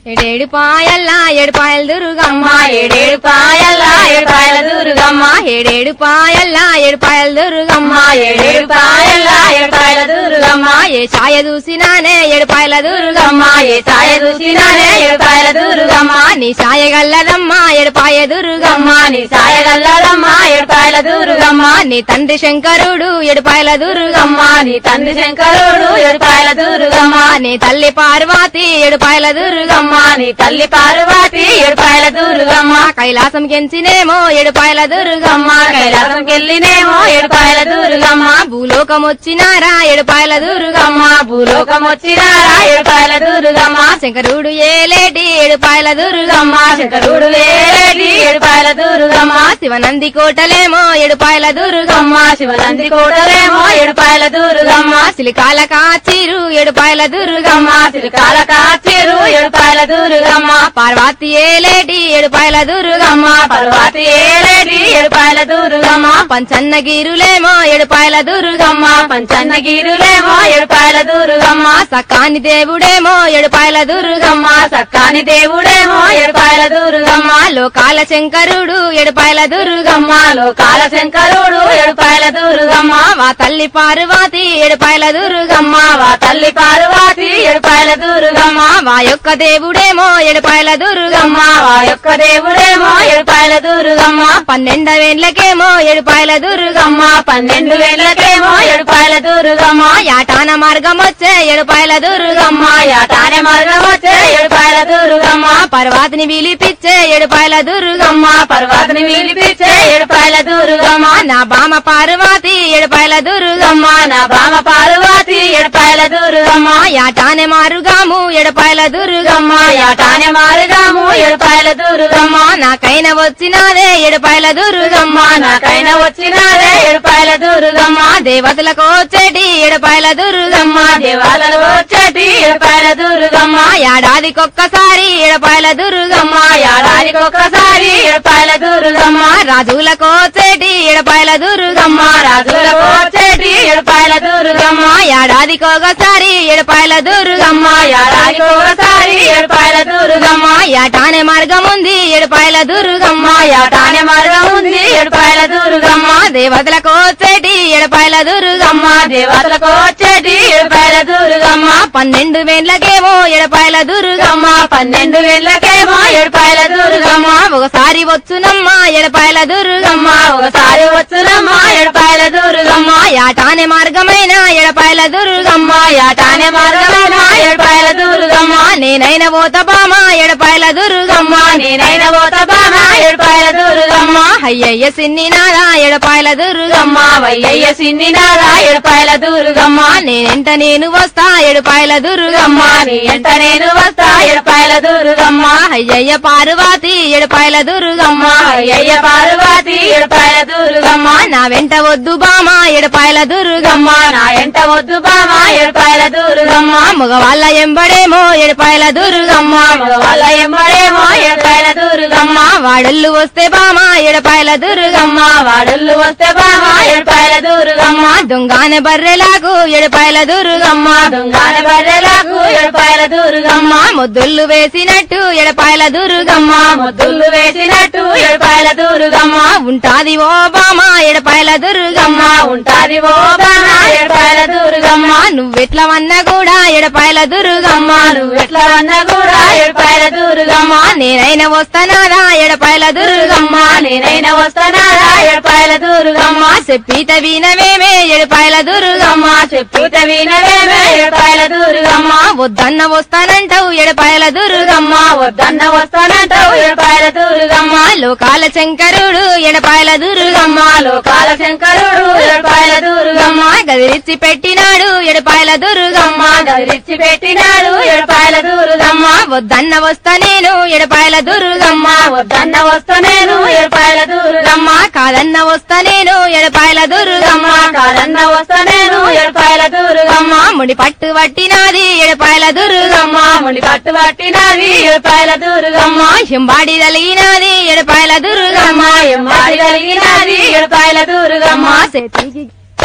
ఏడేడు పాయల్లా ఏడు పాయల దుర్గమ్మ ఏడేడు పాయల్ల ఏడు పాయల దుర్గమ్మ ఏడేడు పాయల్లా ఏడు పాయల దుర్గమ్మ ఏడేడు పాయల్ల ఏడు పాయల దుర్గమ్మ ఏ ఛాయ చూసినానే ఏడు పాయల దుర్గమ్మ దుర్గమ్మ ఏ సాయ చూసినానే ఏడు పాయల దుర్గమ్మ నీ సాయ గల్లదమ్మ ఏడు పాయ దుర్గమ్మ దుర్గమ్మ నీ సాయ గల్లదమ్మ ఏడు పాయల దుర్గమ్మ నీ తండ్రి శంకరుడు ఏడు పాయల దుర్గమ్మ దుర్గమ్మ నీ తండ్రి శంకరుడు ఏడు పాయల దుర్గమ్మ నీ తల్లి పార్వతి ఏడు పాయల దుర్గమ్మ దుర్గమ్మ నీ తల్లి పార్వతి ఏడు పాయల దుర్గమ్మ కైలాసం కెంచినేమో ఏడు పాయల దుర్గమ్మ దుర్గమ్మ కైలాసం కెళ్ళినేమో ఏడు పాయల దుర్గమ్మ భూలోకం వచ్చినారా ఏడు పాయల దుర్గమ్మ దుర్గమ్మ భూలోకం వచ్చినారా ఏడు పాయల దుర్గమ్మ శంకరుడు ఏలేటి ఏడు పాయల దుర్గమ్మ దుర్గమ్మ శంకరుడు వేరేటి ఏడు పాయల దుర్గమ్మ శివనంది కోటలేమో ఏడు పాయల దుర్గమ్మ దుర్గమ్మ శివనంది కోటలేమో ఏడు పాయల దుర్గమ్మ సిలికాల కాచిరు ఏడు పాయల దుర్గమ్మ దుర్గమ్మ సిరికాల కాచేరు ఏడు పాయల దుర్గమ్మ పార్వతి ఏలేటి ఏడు పాయల దుర్గమ్మ దుర్గమ్మ పర్వతి ఏలేటి ఏడు పాయల దుర్గమ్మ పంచన్నగిరులేమో ఏడు పాయల దుర్గమ్మ దుర్గమ్మ పంచన్నగిరులేమో ఏడు పాయల దుర్గమ్మ సకాని దేవుడేమో ఏడు పాయల దుర్గమ్మ దుర్గమ్మ సక్కాని దేవుడేమో ఏడు పాయల దుర్గమ్మ లోకాల శంకరుడు ఏడు పాయల దుర్గమ్మ దుర్గమ్మ లోకాల శంకరుడు ఏడు పాయల దుర్గమ్మ వా తల్లి పార్వతి ఏడు పాయల దుర్గమ్మ దుర్గమ్మ వా తల్లి పార్వతి ఏడు పాయల దుర్గమ్మ వా యొక్క దేవుడేమో ఏడు పాయల దుర్గమ్మ దుర్గమ్మ వా యొక్క దేవుడేమో ఏడు పాయల దుర్గమ్మ పన్నెండవేండ్లకేమో ఏడు పాయల దుర్గమ్మ దుర్గమ్మ పన్నెండు వేళ్లకేమో ఏడు పాయల దుర్గమ్మ యాటాన మార్గం వచ్చే ఏడు పాయల దుర్గమ్మ దుర్గమ్మ యాటానే మార్గం వచ్చే ఏడు పాయల దుర్గమ్మ పర్వాతిని విలిపిచ్చే ఏడు పాయల దుర్గమ్మ దుర్గమ్మ పర్వతని వీలిపిచ్చే ఏడు పాయల దుర్గమ్మ నా బామ పార్వతి ఏడు పాయల దుర్గమ్మ దుర్గమ్మ నా బామ పార్వతి ఏడు పాయల దుర్గమ్మ యాటానే మారుగాము ఏడు పాయల దుర్గమ్మ దుర్గమ్మ యాటానే మారుగాము ఏడు పాయల దుర్గమ్మ నాకైన వచ్చినాదే ఏడు పాయల దుర్గమ్మ దుర్గమ్మ నాకైనా వచ్చినారే ఏడు పాయల దుర్గమ్మ దేవతలకు వచ్చేటి ఏడు పాయల దుర్గమ్మ దుర్గమ్మ దేవాలలు వచ్చేటి ఏడు పాయల దుర్గమ్మ ఏడాదికొక్కసారి ఏడు పాయల దుర్గమ్మ దుర్గమ్మ ఏడాదికి ఒకసారి ఏడు పాయల దుర్గమ్మ రాజులకు వచ్చేటి ఏడు పాయల దుర్గమ్మ దుర్గమ్మ రాజులకు వచ్చేటి ఏడు పాయల దుర్గమ్మ ఏడాదికి ఒకసారి ఏడు పాయల దుర్గమ్మ దుర్గమ్మ ఏడాదికి ఒకసారి ఏడు పాయల దుర్గమ్మ యాటానే మార్గం ఉంది ఏడు పాయల దుర్గమ్మ దుర్గమ్మ యాటానే మార్గం ఉంది ఏడు పాయల దుర్గమ్మ దేవతలకు వచ్చేటి ఏడు పాయల దుర్గమ్మ దుర్గమ్మ దేవతలకు వచ్చేటి ఏడు పాయల దుర్గమ్మ పన్నెండు వేండ్లకేమో ఏడు పాయల దుర్గమ్మ దుర్గమ్మ పన్నెండు వేళ్ళకేమో ఏడు పాయల దుర్గమ్మ ఒకసారి వచ్చునమ్మ ఏడు పాయల దుర్గమ్మ దుర్గమ్మ ఒకసారి వచ్చునమ్మ ఏడు పాయల దుర్గమ్మ యాటానే మార్గమైన ఏడు పాయల దుర్గమ్మ దుర్గమ్మ యాటానే మార్గమైన ఏడు పాయల దుర్గమ్మ నేనైన పోత బామ ఏడు పాయల దుర్గమ్మ దుర్గమ్మ నేనైన పోత బామ ఏడు పాయల దుర్గమ్మ అయ్యయ్య సిన్ని నాదా ఏడు పాయల దుర్గమ్మ దుర్గమ్మ వయ్యయ్య సిన్నినారా ఏడు పాయల దుర్గమ్మ నేనెంట నేను వస్తా ఏడు పాయల దుర్గమ్మ దుర్గమ్మ నీ ఎంట నేను వస్తా ఏడు పాయల దుర్గమ్మ అయ్యయ్య పార్వతి ఏడు పాయల దుర్గమ్మ దుర్గమ్మ అయ్యయ్య పార్వతి ఏడు పాయల దుర్గమ్మ నా వెంట వద్దు బామ ఏడు పాయల దుర్గమ్మ దుర్గమ్మ నా ఎంట వద్దు బామ ఏడు పాయల దుర్గమ్మ మగవాళ్ళ ఎంబడేమో ఏడు పాయల దుర్గమ్మ దుర్గమ్మ మగవాళ్ళ ఎంబడేమో ఏడు పాయల దుర్గమ్మ వాడళ్ళు వస్తే బామ ఏడు పాయల దుర్గమ్మ దుర్గమ్మ వాడళ్ళు వస్తే బామ ఏడు పాయల దుర్గమ్మ దొంగానే బర్రెలాగు ఏడు పాయల దుర్గమ్మ దుర్గమ్మ దొంగన బర్రెలకు ఏడు పాయల దుర్గమ్మ ముద్దుళ్ళు వేసినట్టు ఏడు పాయల దుర్గమ్మ దుర్గమ్మ ముద్దులు వేసినట్టు ఏడు పాయల దుర్గమ్మ ఉంటాది ఓ బామ ఏడు పాయల దుర్గమ్మ దుర్గమ్మ ఉంటాది ఓ బామ ఏడు పాయల దుర్గమ్మ నువ్వెట్లా వన్నా కూడా ఏడు పాయల దుర్గమ్మ దుర్గమ్మ నువ్వు ఎట్లా అన్నా కూడా ఏడు పాయల దుర్గమ్మ నేనైనా వస్తానాదా ఏడు పాయల దుర్గమ్మ దుర్గమ్మ నేనైనా వస్తానారా ఏడు పాయల దుర్గమ్మ చెప్పిత వినవేమే ఏడు పాయల దుర్గమ్మ దుర్గమ్మ చెప్పిత వినవేమే ఏడు పాయల దుర్గమ్మ వద్దన్న వస్తానంటావు ఏడు పాయల దుర్గమ్మ దుర్గమ్మ వద్దన్న వస్తానంటావు ఏడు పాయల దుర్గమ్మ లోకాల శంకరుడు ఏడు పాయల దుర్గమ్మ దుర్గమ్మ లోకాల శంకరుడు ఏడు పాయల దుర్గమ్మ గదిరిచ్చి పెట్టినాడు ఏడు పాయల దుర్గమ్మ దుర్గమ్మ గదిరిచ్చి పెట్టినాడు ఏడు పాయల దుర్గమ్మ వద్దన్న వస్తా నేను ఏడు పాయల దుర్గమ్మ దుర్గమ్మ వద్దన్న వస్తా నేను ఏడు పాయల దుర్గమ్మ కాదన్న వస్తా నేను ఏడు పాయల దుర్గమ్మ దుర్గమ్మ కాదన్న వస్తా నేను ఏడు పాయల దుర్గమ్మ ముడి పట్టు పట్టినాది ఏడు పాయల దుర్గమ్మ దుర్గమ్మ ముడి పట్టు పట్టినది ఏడు పాయల దుర్గమ్మ ఎంబాడి తలిగినది ఏడు పాయల దుర్గమ్మ దుర్గమ్మ ఎంబాడి కలిగినది ఏడు పాయల దుర్గమ్మ చేతికి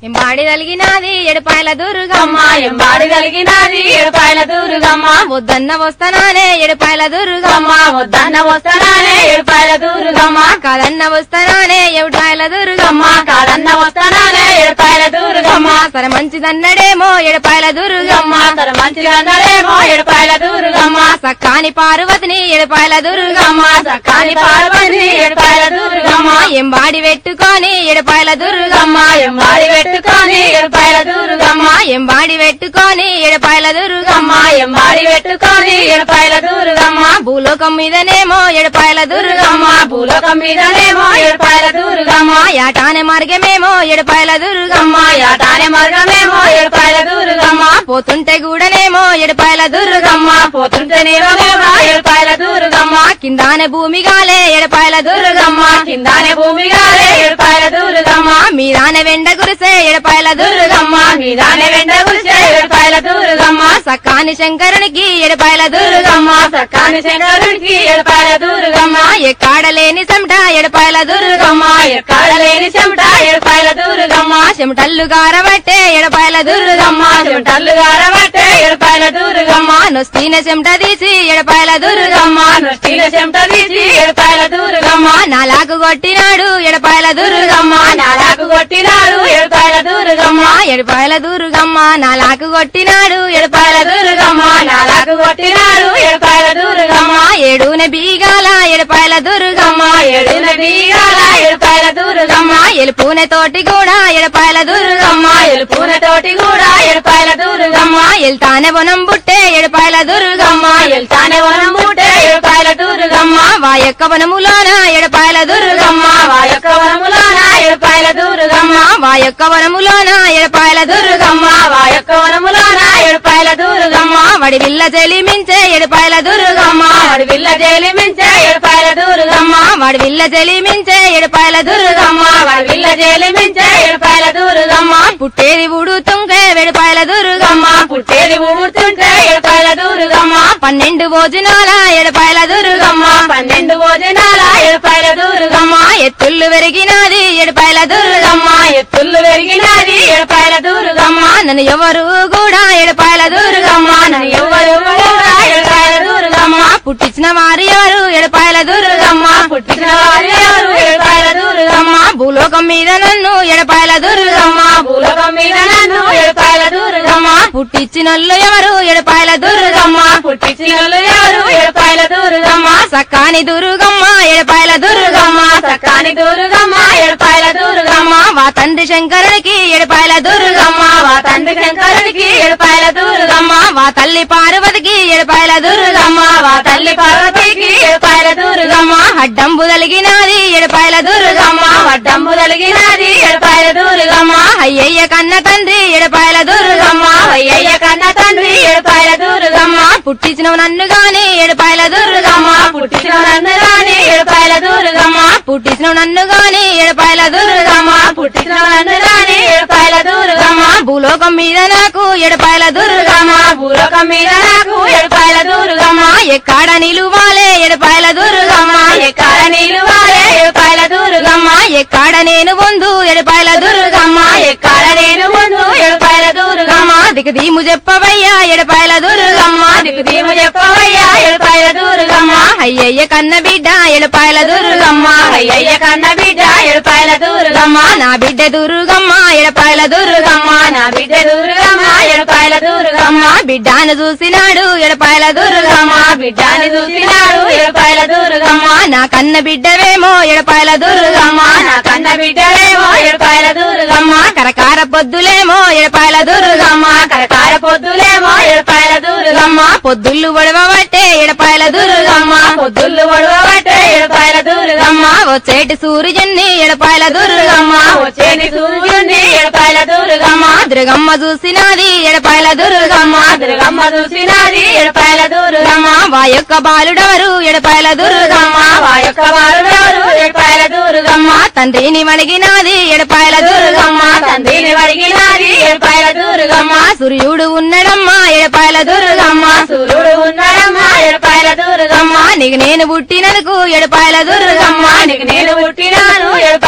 ఎంబాడి తలిగినాది ఎడపాయల దుర్గమ్మ ఎంబాడి కలిగినది ఏడుపాయల దుర్గమ్మ వద్దన్న వస్తానానే ఎడపాయల దుర్గమ్మ అమ్మ వద్దన్న వస్తానే ఏడుపాయల దుర్గమ్మ కాదన్న వస్తానానే ఎడపాయల దుర్గమ్మ అమ్మ కాదన్న వస్తానే ఏడుపాయల దుర్గమ్మ సరే మంచిదన్నడేమో ఎడపాయల దుర్గమ్మ అమ్మ తన మంచిగా అన్నదేమో ఏడుపాయల దుర్గమ్మ సక్కాని పార్వతిని ఎడపాయల దుర్గమ్మ అమ్మ సక్కాని పార్వతి ఏడుపాయల దుర్గమ్మ ఎంబాడి పెట్టుకొని ఎడపాయల దుర్గమ్మ అమ్మ ఎంబాడి పెట్టుకొని ఏడుపాయల దుర్గమ్మ ఎంబాడి పెట్టుకొని ఎడపాయల దుర్గమ్మ అమ్మ ఎంబాడి పెట్టుకొని ఏడుపాయల దుర్గమ్మ భూలోకం మీదనేమో ఎడపాయల దుర్గమ్మ అమ్మ భూలోకం మీదనేమో ఏడుపాయల దుర్గమ్మ యాటానే మార్గమేమో ఎడపాయల దుర్గమ్మ అమ్మ యాటానే మార్గమేమో ఏడుపాయల దుర్గమ్మ పోతుంటే గూడనేమో ఎడపాయల దుర్గమ్మ అమ్మ పోతుంటే నీవనేమో ఏడుపాయల దుర్గమ్మ కిందానే భూమి గాలే ఎడపాయల దుర్గమ్మ కిందానే భూమిగా ఏడుపాయల దుర్గమ్మ మీదానే వెండ గురిసే ఎడపాయల దుర్గమ్మ మీదానే వెంట గురిసే ఏడుపాయల దుర్గమ్మ సక్కాని శంకరునికి ఎడపాయల దుర్గమ్మ దుర్గమ్మ సక్కాని శంకరుడికి ఏడుపాయల దుర్గమ్మ ఎక్కాడలేని చెమట ఎడపాయల దుర్గమ్మ దుర్గమ్మ ఎక్కడ లేని చెమట ఏడుపాయల దుర్గమ్మ చెమటల్లు గారబట్టే ఎడపాయల దుర్గమ్మ దుర్గమ్మ చెమటల్లు గారబట్టే ఏడుపాయల దుర్గమ్మ నొస్తీన చెమట తీసి ఎడపాయల దుర్గమ్మ దుర్గమ్మ నృష్టిల చెమట తీసి ఏడుపాయల దుర్గమ్మ నాలాకు కొట్టినాడు ఎడపాయల దుర్గమ్మ దుర్గమ్మ నాలాకు కొట్టినాడు ఏడుపాయల దుర్గమ్మ ఎడపాయల దుర్గమ్మ నాలాకు కొట్టినాడు ఎడపాయల ఏడుపాయల దుర్గమ్మ నాలాకు కొట్టినాడు ఏడుపాయల దుర్గమ్మ ఏడున బీగాల ఎడపాయల దుర్గమ్మ దుర్గమ్మ ఏడున బీగాల ఏడుపాయల దుర్గమ్మ ఎలుపునే తోటి కూడా ఎడపాయల దుర్గమ్మ దుర్గమ్మ ఎలుపున తోటి కూడా ఏడుపాయల దుర్గమ్మ ఎల్తానే వనం బుట్టే ఎడపాయల దుర్గమ్మ దుర్గమ్మ ఎల్తానే వనం బుట్టే ఏడుపాయల దుర్గమ్మ వా యొక్క వనములోన ఎడపాయల దుర్గమ్మ దుర్గమ్మ వా యొక్క వనములోన ఏడుపాయల దుర్గమ్మ వా యొక్క వనములోన ఎడపాయల దుర్గమ్మ దుర్గమ్మ వా యొక్క వనములోన ఏడుపాయల దుర్గమ్మ వడి విల్ల చెలిమించే ఎడపాయల దుర్గమ్మ దుర్గమ్మ అడవిల్ల జైలు మించే ఏడుపాయల దుర్గమ్మ వాడి విల్ల చెలిమించే ఎడపాయల దుర్గమ్మ దుర్గమ్మ అడవిల్ల జైలు మించే ఏడుపాయల దుర్గమ్మ పుట్టేది ఊడుతుంగే వెడపాయల దుర్గమ్మ దుర్గమ్మ పుట్టేది ఊడుతుంటే ఏడుపాయల దుర్గమ్మ పన్నెండు భోజనాల ఎడపాయల దుర్గమ్మ దుర్గమ్మ పన్నెండు భోజనాల ఏడుపాయల దుర్గమ్మ ఎత్తుళ్ళు పెరిగినది ఎడపాయల దుర్గమ్మ దుర్గమ్మ ఎత్తుళ్ళు పెరిగినది ఏడుపాయల దుర్గమ్మ నన్ను ఎవరు కూడా ఎడపాయల దుర్గమ్మ దుర్గమ్మ నన్ను ఎవరు కూడా ఏడుపాయల దుర్గమ్మ పుట్టించిన వారు ఎవరు ఎడపాయల దుర్గమ్మ దుర్గమ్మ పుట్టిన వారు ఎవరు ఏడుపాయల దుర్గమ్మ భూలోకం మీద నన్ను ఎడపాయల దుర్గమ్మ దుర్గమ్మ భూలోకం మీద నన్ను ఏడుపాయల దుర్గమ్మ పుట్టించినోళ్ళు ఎవరు ఎడపాయల దుర్గమ్మ దుర్గమ్మ పుట్టించినోళ్ళు ఎవరు ఏడుపాయల దుర్గమ్మ సక్కాని దుర్గమ్మ ఎడపాయల దుర్గమ్మ దుర్గమ్మ సకాని దుర్గమ్మ ఏడుపాయల దుర్గమ్మ మా తండ్రి శంకరునికి ఎడపాయల దుర్గమ్మ దుర్గమ్మ వా తండ్రి శంకరుడికి ఏడుపాయల దుర్గమ్మ మా తల్లి పార్వతికి ఎడపాయల దుర్గమ్మ దుర్గమ్మ వా తల్లి పార్వతికి ఏడుపాయల దుర్గమ్మ అడ్డంబు తలిగినది ఎడపాయల దుర్గమ్మ దుర్గమ్మ వడ్డంబు కలిగినది ఏడుపాయల దుర్గమ్మ అయ్యయ్య కన్న తండ్రి ఎడపాయల దుర్గమ్మ దుర్గమ్మ అయ్యయ్య కన్న తండ్రి ఏడుపాయల దుర్గమ్మ పుట్టించిన నన్ను గాని ఎడపాయల దుర్గమ్మ దుర్గమ్మ పుట్టిన నన్ను రాని ఏడుపాయల దుర్గమ్మ పుట్టించిన నన్ను గాని ఎడపాయల దుర్గమ్మ దుర్గమ్మ పుట్టిన నన్ను రాని ఏడుపాయల దుర్గమ్మ భూలోకం మీద నాకు ఎడపాయల దుర్గమ్మ దుర్గమ్మ భూలోకం మీద నాకు ఏడుపాయల దుర్గమ్మ ఎక్కడ నిలువాలే ఎడపాయల దుర్గమ్మ దుర్గమ్మ ఎక్కడ నీళ్ళు వారే ఏడుపాయల దుర్గమ్మ ఎక్కడ నేను పొందు ఎడపాయల దుర్గమ్మ దుర్గమ్మ ఎక్కడ నేను ముందు ఏడుపాయల దుర్గమ్మ దిక్కు దీము చెప్పవయ్యా ఎడపాయల దుర్గమ్మ దుర్గమ్మ దిక్కు దీము చెప్పవయ్యా ఏడుపాయల దుర్గమ్మ అయ్యయ్య కన్న బిడ్డ ఎడపాయల దుర్గమ్మ దుర్గమ్మ అయ్యయ్య కన్న బిడ్డ ఏడుపాయల దుర్గమ్మ నా బిడ్డ దుర్గమ్మ ఎడపాయల దుర్గమ్మ దుర్గమ్మ నా బిడ్డ దుర్గమ్మ ఏడుపాయల దుర్గమ్మ బిడ్డను చూసినాడు ఎడపాయల దుర్గమ్మ దుర్గమ్మ బిడ్డని చూసినాడు ఏడుపాయల దుర్గమ్మ నా కన్న బిడ్డవేమో ఎడపాయల దుర్గమ్మ దుర్గమ్మ నా కన్న బిడ్డలేమో ఏడుపాయల దుర్గమ్మ కరకార పొద్దులేమో ఎడపాయల దుర్గమ్మ దుర్గమ్మ కరకార పొద్దులేమో ఏడుపాయల దుర్గమ్మ పొద్దుళ్ళు ఒడవబట్టే ఎడపాయల దుర్గమ్మ దుర్గమ్మ పొద్దుళ్ళు ఒడవబట్టే ఏడుపాయల దుర్గమ్మ వచ్చేటి సూర్యుని ఎడపాయల దుర్గమ్మ దుర్గమ్మ వచ్చేది సూర్యుని ఏడుపాయల దుర్గమ్మ దుర్గమ్మ చూసినది ఎడపాయల దుర్గమ్మ దుర్గమ్మ దుర్గమ్మ చూసినది ఏడుపాయల దుర్గమ్మ వా యొక్క బాలుడవరు ఎడపాయల దుర్గమ్మ దుర్గమ్మ వా యొక్క వారుడెవరు ఏడుపాయల దుర్గమ్మ తండ్రిని వణిగినది ఎడపాయల దుర్గమ్మ దుర్గమ్మ తండ్రిని వడిగినది ఏడుపాయల దుర్గమ్మ సూర్యుడు ఉన్నడమ్మా ఎడపాయల దుర్గమ్మ దుర్గమ్మ సూర్యుడు ఉన్నాడమ్మ ఏడుపాయల దుర్గమ్మ నీకు నేను పుట్టినందుకు ఎడపాయల దుర్గమ్మ దుర్గమ్మ నీకు నేను పుట్టినాను ఏడుపాయల దుర్గమ్మ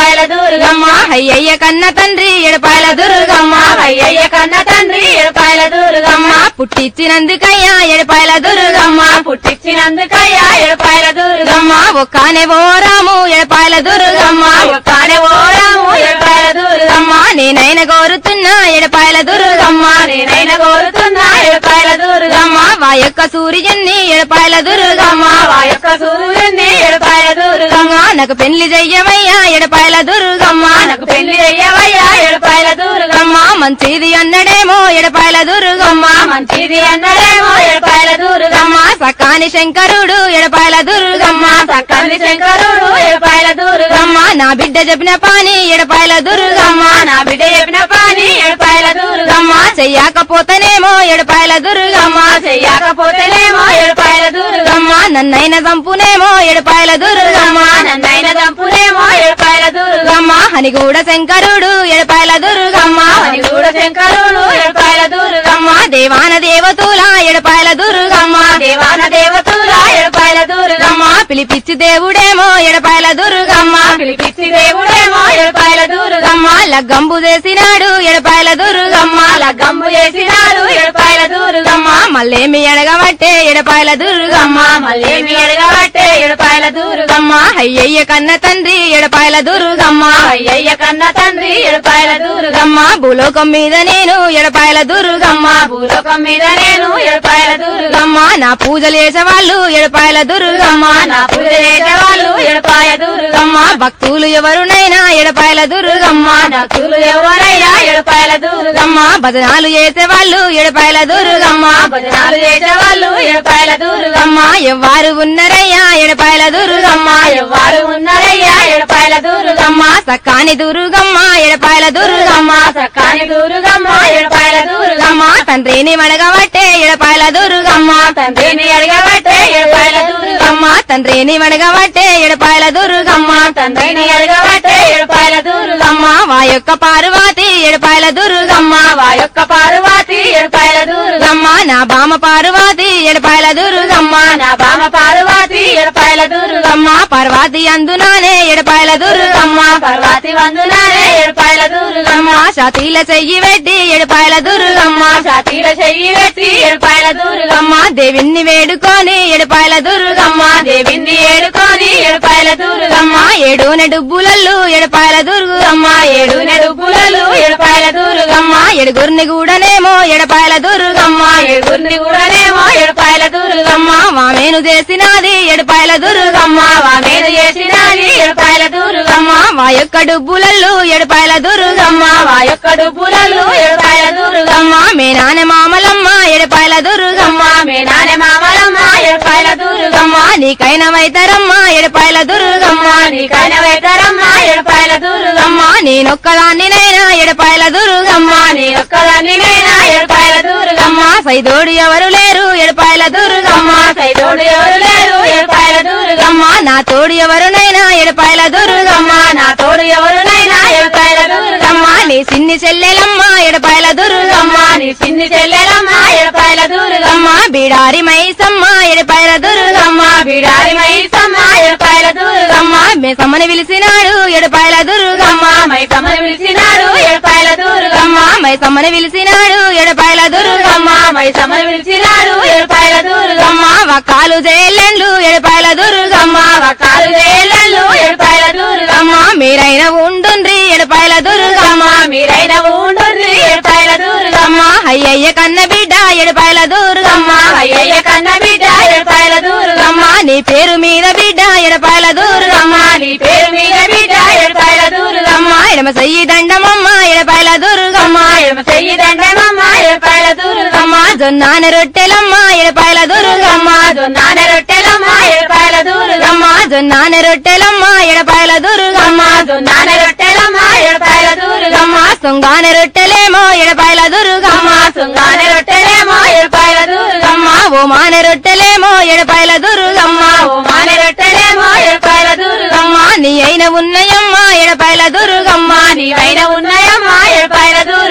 దుర్గమ్మ అయ్యయ్య కన్న తండ్రి ఎడపాయల దుర్గమ్మ అయ్యయ్య కన్న తండ్రి ఎడపాయల దుర్గమ్మ పుట్టిచ్చినందుకయ్యా ఎడపాయల దుర్గమ్మ పుట్టించినందుకయ్యా ఎడపాయల దుర్గమ్మ దుర్గమ్మ ఒక్కనే ఓరాము ఎడపాయల దుర్గమ్మ ఒక్కనే ఓరాము ఎడపాయల దుర్గమ్మ అమ్మ నేనైన కోరుతున్నా ఎడపాయల దుర్గమ్మ నేనైనా కోరుతున్నా ఎడపాయల దుర్గమ్మ అమ్మ వా యొక్క సూర్యుని ఎడపాయల దుర్గమ్మ ఆ యొక్క సూర్యుని ఎడపాయల దుర్గమ్మ అమ్మ నాకు పెళ్లి చెయ్యవయ్యా ఎడపాయల దుర్గమ్మ నాకు పెళ్లి అయ్యవయ్యా ఎడపాయల దుర్గమ్మ అమ్మ మంచిది అన్నడేమో ఎడపాయల దుర్గమ్మ మంచిది అన్నడేమో ఎడపాయల దుర్గమ్మ అమ్మ సకాని శంకరుడు ఎడపాయల దుర్గమ్మ సక్కని శంకరుడు ఎడపాయల దుర్గమ్మ అమ్మ నా బిడ్డ చెప్పిన పాని ఎడపాయల దుర్గమ్మ నా బిడ్డ చెప్పిన పని ఎడపాయల దుర్గమ్మ అమ్మ చెయ్యకపోతేనేమో ఎడపాయల దుర్గమ్మ చెయ్యకపోతేనేమో ఎడపాయల దుర్గమ్మ అమ్మ నన్నైన చంపునేమో ఎడపాయల దుర్గమ్మ నన్నైన దంపునేమో ఎడపాయల దుర్గమ్మ అమ్మ హనిగూడ శంకరుడు ఎడపాయల దుర్గమ్మ అని కూడా శంకరుడు ఎడపాయల దుర్గమ్మ అమ్మ దేవాన దేవతుల ఎడపాయల దుర్గమ్మ దేవాన దేవతుల ఎడపాయల దుర్గమ్మ అమ్మ పిలిపిచ్చి దేవుడేమో ఎడపాయల దుర్గమ్మ పిలిపిచ్చి దేవుడేమో ఎడపాయల దుర్గమ్మ అమ్మ లగ్గంబు చేసినాడు ఎడపాయల దుర్గమ్మ లగ్గంబు చేసినాడు ఎడపాయల దుర్గమ్మ అమ్మ మళ్ళేమి ఎడగబట్టే ఎడపాయల దుర్గమ్మ మళ్ళేమి ఎడగబట్టే ఎడపాయల దుర్గమ్మ అమ్మ అయ్యయ్య కన్న తండ్రి ఎడపాయల దుర్గమ్మ అయ్యయ్య కన్న తండ్రి ఎడపాయల దుర్గమ్మ అమ్మ భూలోకం మీద నేను ఎడపాయల దుర్గమ్మ భూలోకం మీద నేను ఎడపాయల దుర్గమ్మ అమ్మ నా పూజలు చేసేవాళ్ళు ఎడపాయల దుర్గమ్మ నా పూజ చేసేవాళ్ళు ఎడపాయ దుర్గమ్మ అమ్మ భక్తులు ఎవరునైనా ఎడపాయల దుర్గమ్మ భక్తులు ఎవరైనా ఎడపాయల దుర్గమ్మ అమ్మ భజనాలు చేసేవాళ్ళు ఎడపాయల దుర్గమ్మ భజనాలు చేసేవాళ్ళు ఎడపాయల దుర్గమ్మ అమ్మ ఎవ్వారు ఉన్నరయ్యా ఎడపాయల దుర్గమ్మ ఎవ్వరు ఉన్నారయ్యా ఎడపాయల దుర్గమ్మ అమ్మ సక్కాని దుర్గమ్మ ఎడపాయల దుర్గమ్మ సక్కాని దుర్గమ్మ ఎడపాయల దుర్గమ్మ అమ్మ తండ్రిని వడగబట్టే ఎడపాయల దుర్గమ్మ తండ్రిని అడగబట్టే ఎడపాయల దుర్గమ్మ అమ్మ తండ్రిని వడగబట్టే ఎడపాయల దుర్గమ్మ తండ్రిని అడగబట్టే ఎడపాయల దుర్గమ్మ అమ్మ వా యొక్క పార్వతి ఎడపాయల దుర్గమ్మ వా యొక్క పార్వతి ఎడపాయల దుర్గమ్మ అమ్మ నా బామ పార్వతి ఎడపాయల దుర్గమ్మ నా బామ పార్వతి ఎడపాయల దుర్గమ్మ అమ్మ పార్వతి అందునానే ఎడపాయల దుర్గమ్మ పార్వతి వందునానే ఎడపాయల దుర్గమ్మ అమ్మ షాతీల చెయ్యి పెట్టి ఎడపాయల దుర్గమ్మ ఛాతీల చెయ్యి పెట్టి ఎడపాయల దుర్గమ్మ అమ్మ దేవిని వేడుకొని ఎడపాయల దుర్గమ్మ దేవిని ఏడుకొని ఎడపాయల దుర్గమ్మ అమ్మ ఏడున డుబ్బులల్లు ఎడపాయల దుర్గమ్మ ఏడు నెడుపులలు ఎడపాయల దుర్గమ్మ అమ్మ ఎడుగురిని కూడానేమో ఎడపాయల దుర్గమ్మ ఏడుగురిని కూడానేమో ఎడపాయల దుర్గమ్మ అమ్మ వామేను చేసినది ఎడపాయల దుర్గమ్మ మీద చేసినది ఎడపాయల దుర్గమ్మ అమ్మ వా యొక్క డుబ్బులల్లు ఎడపాయల దుర్గమ్మ వా యొక్క డుపులలు ఎడపాయల దుర్గమ్మ అమ్మ మే నాన్న మామలమ్మ ఎడపాయల దుర్గమ్మ మీ నాన్న మామలమ్మ ఎడపాయల దుర్గమ్మ అమ్మ నీకైన వైతరమ్మ ఎడపాయల దుర్గమ్మ నీకైన వెతరమ్మ ఎడపాయల దుర్గమ్మ అమ్మ నేనొక్కదాన్ని నైనా ఎడపాయల దుర్గమ్మ నీ ఒక్కదాన్ని నైనా ఎడపాయల దుర్గమ్మ అమ్మ సైదోడు ఎవరు లేరు ఎడపాయల దుర్గమ్మ సైతోడు ఎవరు లేరు ఎడపాయల దుర్గమ్మ అమ్మ నా తోడు ఎవరునైనా ఎడపాయల దుర్గమ్మ నా తోడు ఎవరునైనా ఎడపాయల దుర్గమ్మ అమ్మ నీ సిన్ని చెల్లెలమ్మ ఎడపాయల దుర్గమ్మ నీ చిన్ని చెల్లెలమ్మ ఎడపాయల దుర్గమ్మ అమ్మ బిడారి మైసమ్మ ఎడపాయల దుర్గమ్మ బిడారి మైసమ్మ ఎడపాయల దుర్గమ్మ అమ్మ మెసమ్మని పిలిచినాడు ఎడపాయల దుర్గమ్మ మైసమ్మని పిలిచినాడు ఎడపాయల దుర్గమ్మ అమ్మ మైసమ్మని పిలిచినాడు ఎడపాయల దుర్గమ్మ మైసమ్మని పిలిచినాడు ఎడపాయల దుర్గమ్మ అమ్మ వకాలు జైలెండ్లు ఎడపాయల దుర్గమ్మ వకాలు వేలలు ఎడపాయల దుర్గమ్మ అమ్మ మీరైన ఉండుండ్రి ఎడపాయల దుర్గమ్మ మీరైన ఉండుర్రి ఎడపాయల దుర్గమ్మ అమ్మ అయ్యయ్య కన్న బిడ్డ ఎడపాయల దుర్గమ్మ అయ్యయ్య కన్న బిడ్డ ఎడపాయల దుర్గమ్మ అమ్మ నీ పేరు మీద బిడ్డ ఎడపాయల దుర్గమ్మ నీ పేరు మీద బిడ్డ ఎడపాయల దుర్గమ్మ అమ్మ ఎడమ చెయ్యి దండమమ్మ ఎడపాయల దుర్గమ్మ ఎడమ చెయ్యి దండమమ్మ ఎడపాయల దుర్గమ్మ అమ్మ జొన్నాన రొట్టెలమ్మ ఎడపాయల దుర్గమ్మ జొన్నాన రొట్టెలమ్మ ఎడపాయల దుర్గమ్మ అమ్మ జొన్నాన రొట్టెలమ్మ ఎడపాయల దుర్గమ్మ జొన్నాన రొట్టెలమ్మ ఎడపాయల దుర్గమ్మ అమ్మ సొంగాన రొట్టెలేమో ఎడపాయల దుర్గమ్మ సుంగాన రొట్టెలేమో ఎడపాయల దుర్గమ్మ అమ్మ ఓ మాన రొట్టెలేమో ఎడపాయల దుర్గమ్మ ఓ మాన రొట్టెలేమో ఎడపాయల దుర్గమ్మ అమ్మ నీ అయిన ఉన్నయమ్మ ఎడపాయల దుర్గమ్మ నీవైన ఉన్నాయమ్మ ఎడపాయల దుర్గమ్మ అమ్మ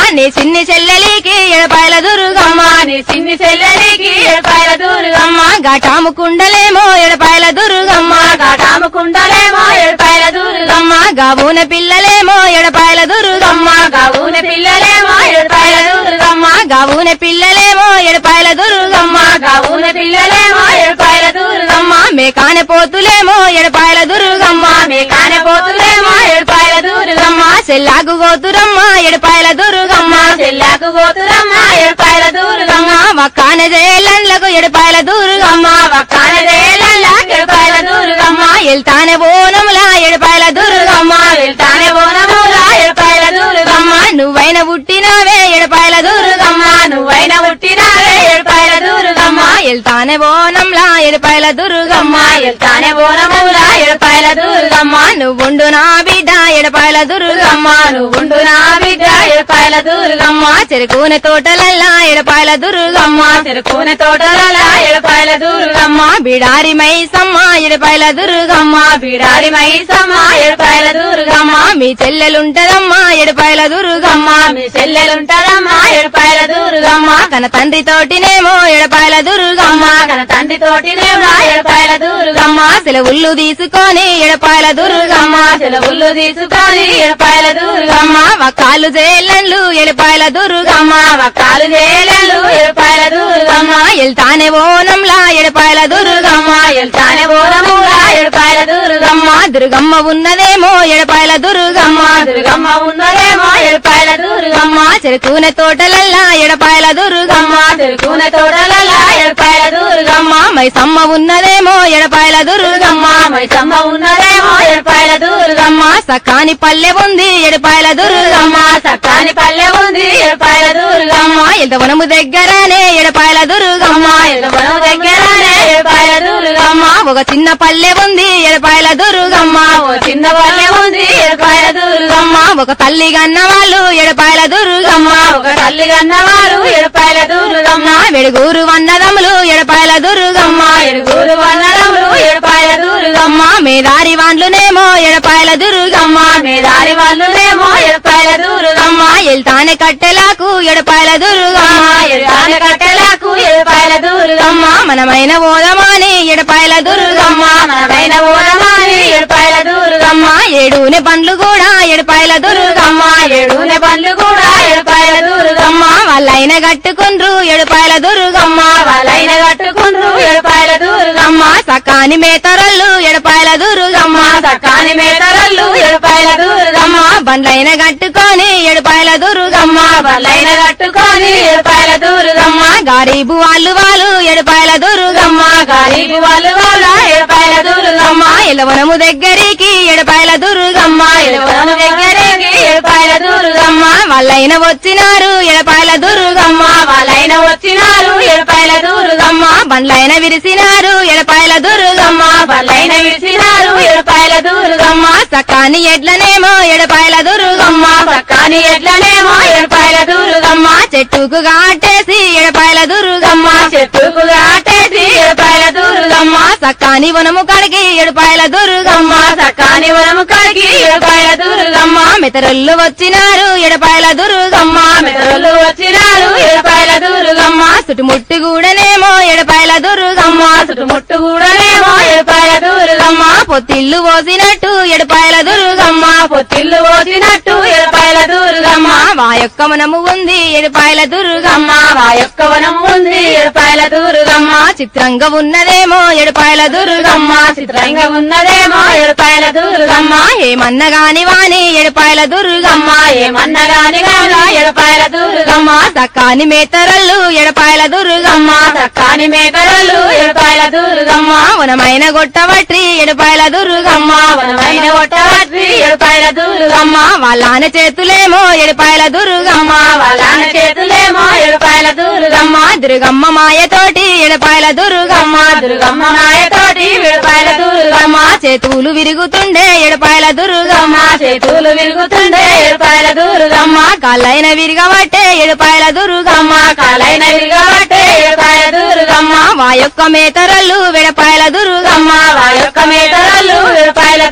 నీ చిన్ని చెల్లెలికి ఎడపాయల దుర్గమ్మ నీ చిన్ని చెల్లెలికి ఏడుపాయల దుర్గమ్మ ఘటాము కుండలేమో ఎడపాయల దుర్గమ్మ కాటాము కుండలేమో ఏడుపాయల దుర్గమ్మ గావున పిల్లలేమో ఎడపాయల దుర్గమ్మ గవున పిల్లలేమో ఏడుపాయల దుర్గమ్మ గావున పిల్లలేమో ఎడపాయల దుర్గమ్మ గవున పిల్లలేమో ఏడుపాయల దుర్గమ్మ మేకాన పోతులేమో ఎడపాయల దుర్గమ్మ మీ కానపోతులేమో ఏడుపాయల దుర్గమ్మ చెల్లాగు గోతురమ్మ ఎడపాయల దుర్గమ్మ చెల్లాకు పోతురమ్మ ఏడుపాయల దుర్గమ్మ వక్కాన జయలండ్లకు ఎడపాయల దుర్గమ్మ వక్కాన రేలల్లా ఏడుపాయల దుర్గమ్మ ఎల్తానే బోనములా ఎడపాయల దుర్గమ్మ వెళ్తానే బోనములా ఏడుపాయల దుర్గమ్మ నువ్వైన పుట్టినవే ఎడపాయల దుర్గమ్మ నువ్వైన పుట్టినావే ఏడుపాయల దుర్గమ్మ ఎల్తానే బోనంలా ఎడపాయల దుర్గమ్మ వెళ్తానే బోనములా ఏడుపాయల దుర్గమ్మ నువ్వుండు నా బిడ్డ ఎడపాయల దుర్గమ్మ నువ్వుండు నా బిడ్డ ఏడుపాయల దుర్గమ్మ చెరుకునే తోటలల్లా ఎడపాయల దుర్గమ్మ చెరుకున తోటలలా ఏడుపాయల దుర్గమ్మ బిడారి మైసమ్మ ఎడపాయల దుర్గమ్మ బిడారి మైసమ్మ ఏడుపాయల దుర్గమ్మ మీ చెల్లెలుంటదమ్మా ఎడపాయల దుర్గమ్మ మీ చెల్లెలుంటారమ్మా ఏడుపాయల దుర్గమ్మ కన తండ్రి తోటినేమో ఎడపాయల దుర్గమ్మ కన తండ్రి తోటినేమా ఏడుపాయల దుర్గమ్మ సెలవుళ్ళు తీసుకొని ఎడపాయల దుర్గమ్మ సెలవులు తీసుకొని ఏడుపాయల దుర్గమ్మ వకాలు జేళ్ళన్లు ఎడపాయల దుర్గమ్మ వక్కాలు చేయలేదు ఏడుపాయల దుర్గమ్మ ఎల్తానే ఓనంలా ఎడపాయల దుర్గమ్మ వెళ్తానే బోనములా ఏడుపాయల దుర్గమ్మ దుర్గమ్మ ఉన్నదేమో ఎడపాయల దుర్గమ్మ దుర్గమ్మ ఉన్నదేమో ఏడుపాయల దుర్గమ్మ చెరుకునే తోటలల్లా ఎడపాయల దుర్గమ్మ తిరుగున తోటలలా ఏడుపాయల దుర్గమ్మ మైసమ్మ ఉన్నదేమో ఎడపాయల దుర్గమ్మ మైసమ్మ ఉన్నదేమో ఏడుపాయల దుర్గమ్మ సకాని పల్లె ఉంది ఎడపాయల దుర్గమ్మ సక్కాని పల్లె ఉంది ఏడుపాయల దుర్గమ్మ ఎల్తవనము దగ్గరనే ఎడపాయల దుర్గమ్మ ఎలువనం దగ్గరనే ఏడుపాయల దుర్గమ్మ ఒక చిన్న పల్లె ఉంది ఎడపాయల దుర్గమ్మ ఓ చిన్న పల్లె ఉంది ఏడుపాయల దుర్గమ్మ ఒక తల్లి గన్న వాళ్ళు ఎడపాయల దుర్గమ్మ ఒక తల్లి కన్నవారు ఏడుపాయల దుర్గమ్మ వెడుగూరు వన్నదములు ఎడపాయల దుర్గమ్మ ఎరుగురు వనరములు ఏడుపాయల దుర్గమ్మ మేదారి వాండ్లునేమో ఎడపాయల దుర్గమ్మ మేదారి వాళ్ళునేమో ఏడుపాయల దుర్గమ్మ ఎల్తానే కట్టెలకు ఎడపాయల దుర్గమ్మ ఎరుగాన కట్టెలకు ఏడుపాయల దుర్గమ్మ మనమైన ఓదమాని ఎడపాయల దుర్గమ్మ మనమైన ఓరమాని ఏడుపాయల దుర్గమ్మ ఏడునే పండ్లు కూడా ఎడపాయల దుర్గమ్మ ఏడునే బండ్లు కూడా ఏడుపాయల దుర్గమ్మ వాళ్ళైన కట్టుకుండ్రు ఎడపాయల దుర్గమ్మ వాళ్ళైన కట్టుకుండ్రు ఏడుపాయల దుర్గమ్మ సకాని మేతరల్లు ఎడపాయల దుర్గమ్మ సకాని మేతరల్లు ఏడుపాయల దుర్గమ్మ బండ్లైన కట్టుకొని ఎడపాయల దుర్గమ్మ వాళ్ళైన కట్టుకొని ఏడుపాయల దుర్గమ్మ గారీబు వాళ్ళు వాళ్ళు ఎడపాయల దుర్గమ్మ గరీబు వాళ్ళు వాళ్ళ ఏడుపాయల దుర్గమ్మ ఎలవనము దగ్గరికి ఎడపాయల దుర్గమ్మ ఎలువరం దగ్గరికి ఏడుపాయల దుర్గమ్మ వాళ్ళైన వచ్చినారు ఎడపాయల దుర్గమ్మ వాళ్ళైన వచ్చినారు ఏడుపాయల దుర్గమ్మ బండ్లైన విరిసినారు ఎడపాయల దుర్గమ్మ వాళ్ళైన విడిచినారు ఏడుపాయల దుర్గమ్మ సకాని ఎడ్లనేమో ఎడపాయల దుర్గమ్మ పక్కని ఎట్లనేమో ఏడుపాయల దుర్గమ్మ చెట్టుకు గాటేసి ఎడపాయల దుర్గమ్మ చెట్టుకు కాటేసి ఏడుపాయల దుర్గమ్మ సకాని వనము కడిగి ఎడపాయల దుర్గమ్మ సకాని వనము కడిగి ఏడుపాయల దుర్గమ్మ మెతరల్లు వచ్చినారు ఎడపాయల దుర్గమ్మ మెదలు వచ్చినారు ఏడుపాయల దుర్గమ్మ చుట్టుముట్టు కూడానేమో ఎడపాయల దుర్గమ్మ చుట్టుముట్టు కూడానేమో ఏడుపాయల దుర్గమ్మ పొత్తిల్లు పోసినట్టు ఎడపాయల దుర్గమ్మ పొత్తిల్లు పోసినట్టు ఏడుపాయల దుర్గమ్మ మా యొక్క మనము ఉంది ఎడపాయల దుర్గమ్మ మా యొక్క వనం ఉంది ఏడుపాయల దుర్గమ్మ చిత్రంగా ఉన్నదేమో ఎడపాయల దుర్గమ్మ చిత్రంగా ఉన్నదేమో ఏడుపాయల దుర్గమ్మ ఏమన్న గాని వాని ఎడపాయల దుర్గమ్మ ఏమన్నా గాని గాని ఏడుపాయల దుర్గమ్మ సకాని మేతరల్లు ఎడపాయల దుర్గమ్మ సక్కాని మేకరలు ఏడుపాయల దుర్గమ్మ వనమైన గొట్టవట్రి ఎడపాయల దుర్గమ్మ వనమైన ఒట్టవట్రి ఏడుపాయల దుర్గమ్మ వాళ్ళాన చేతులేమో ఎడపాయల దుర్గమ్మ వాళ్ళ చేతులేమో ఏడుపాయల దుర్గమ్మ దుర్గమ్మ మాయతోటి ఎడపాయల దుర్గమ్మ దుర్గమ్మ నాయతోటి ఏడుపాయల దుర్గమ్మ చేతులు విరుగుతుండే ఎడపాయల దుర్గమ్మ చేతులు విరుగుతుండే ఏడుపాయల దుర్గమ్మ కాళ్ళైన విరగబట్టే ఎడపాయల దుర్గమ్మ కాలైన విరగబట్టే ఏడుపాయల దుర్గమ్మ మా యొక్క మేతరల్లు వెడపాయల దుర్గమ్మ వా యొక్క మేతరాలు ఏడుపాయల దుర్గమ్మ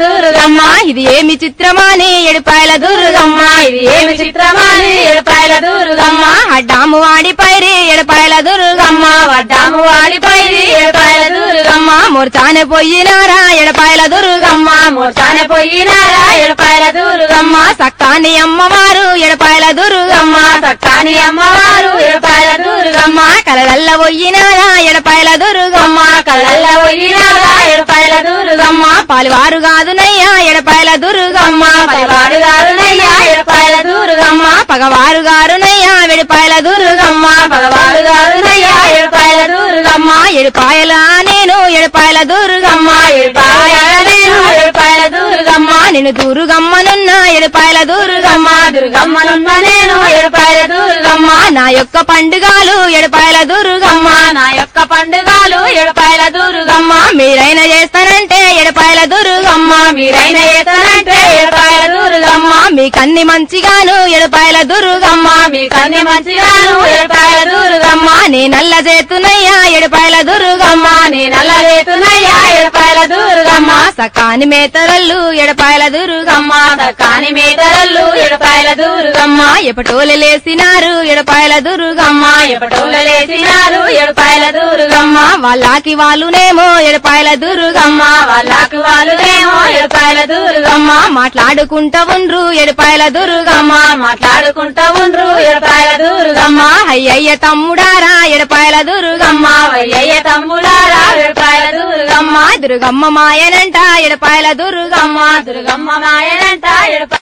దుర్గమ్మ ఇది ఏమి చిత్రమాని ఎడపాయల దుర్గమ్మ ఇది ఏమి చిత్రమాని ఎడపాయల దుర్గమ్మ అడ్డాము వాడి పైరి ఎడపాయల దుర్గమ్మ వడ్డాము వాడిపోయి ఎడపాయల దుర్గమ్మ మూర్చానే పోయినారా ఎడపాయల దుర్గమ్మ మూర్చానే పోయినారా ఎడపాయల దుర్గమ్మ సక్కాని అమ్మవారు ఎడపాయల దుర్గమ్మ సక్కాని అమ్మవారు ఎడపాయల దుర్గమ్మ కలలల్ల పోయినారా ఎడపాయల దుర్గమ్మ కళ్ళల్ల పోయినారా ఎడపాయల దుర్గమ్మ పాలువారు కాదునయ్యా ఎడపాయల దుర్గమ్మ పైవాడు గారునయ్యా ఎడపాయల దుర్గమ్మ పగవారు గారునయ్యా వెడిపాయల దుర్గమ్మ పగవాడు గారునయ్యా ఎడపాయల దుర్గమ్మ ఎడిపాయల నేను ఎడపాయల దుర్గమ్మ ఎడపాయ నేను ఎడపాయల దుర్గమ్మ నేను దుర్గమ్మనున్న ఎడపాయల దుర్గమ్మ దుర్గమ్మనున్న నేను ఎడపాయల దుర్గమ్మ నా యొక్క పండుగలు ఎడపాయల దుర్గమ్మ నా యొక్క పండుగలు ఎడపాయల దుర్గమ్మ మీరైన చేస్తానంటే ఎడపాయల దుర్గమ్మ మీరైన ఏతనంటే ఎడపాయల దుర్గమ్మ మీ కన్ని మంచిగాను ఎడపాయల దుర్గమ్మ మీ కన్ని మంచిగాను ఎడపాయల దుర్గమ్మ నీ నల్ల చేతునయ్యా ఎడపాయల దుర్గమ్మ నీ నల్ల రేతునయ్యా ఎడపాయల దుర్గమ్మ సకాని మేతరల్లు ఎడపాయల దుర్గమ్మ కాని మీటరల్లు ఎడపాయల దుర్గమ్మ ఎపటోలు లేసినారు ఎడపాయల దుర్గమ్మ ఎప్పటోళ్ళ లేచినారు ఎడపాయల దుర్గమ్మ వాళ్ళకి వాళ్ళునేమో ఎడపాయల దుర్గమ్మ వాళ్ళకు వాళ్ళునేమో ఎడపాయల దుర్గమ్మ మాట్లాడుకుంటా ఉండ్రు ఎడపాయల దుర్గమ్మ మాట్లాడుకుంటా ఉండ్రు ఎడపాయల దుర్గమ్మ అయ్యయ్య తమ్ముడారా ఎడపాయల దుర్గమ్మ వయ్యయ్య తమ్ముడారా ఎడపాయల దుర్గమ్మ దుర్గమ్మ మాయనంట ఎడపాయల దుర్గమ్మ దుర్గమ్మ మాయనంట ఎడపాయల